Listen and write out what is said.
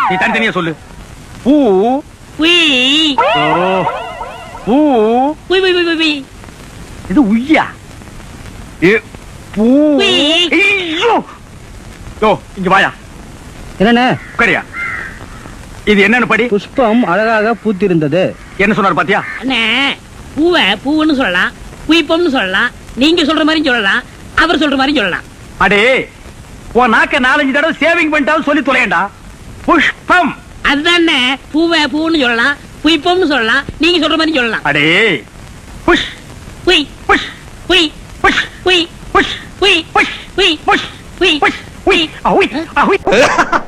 நீ தனித்தனியா சொல்லு பூ உய் ஓ பூ உய் உய் உய் உய் இது உய்யா ஏ பூ உய். ஐயோ யோ இங்க வாயா என்னண்ணே உட்காரியா இது என்னன்னு படி புஷ்பம் அழகாக பூத்திருந்தது என்ன சொன்னார் பாத்தியா அண்ணே பூவை பூவுன்னு சொல்லலாம் குயிப்பம்னு சொல்லலாம் நீங்க சொல்ற மாதிரி சொல்லலாம் அவர் சொல்ற மாதிரி சொல்லலாம் அடே உன் நாக்க நாலஞ்சு தடவை சேவிங் பண்ணிட்டாலும் சொல்லி தொலையண்டா புஷ்பம் அதுதானே பூவை பூன்னு சொல்லலாம் குயிப்பம்னு சொல்லலாம் நீங்க சொல்ற மாதிரி சொல்லலாம் அடே புஷ் உய் புஷ் உய் புஷ் உய் புஷ் உய் புஷ் உய் புஷ் உய் புஷ் உய் அவுய் அவுய்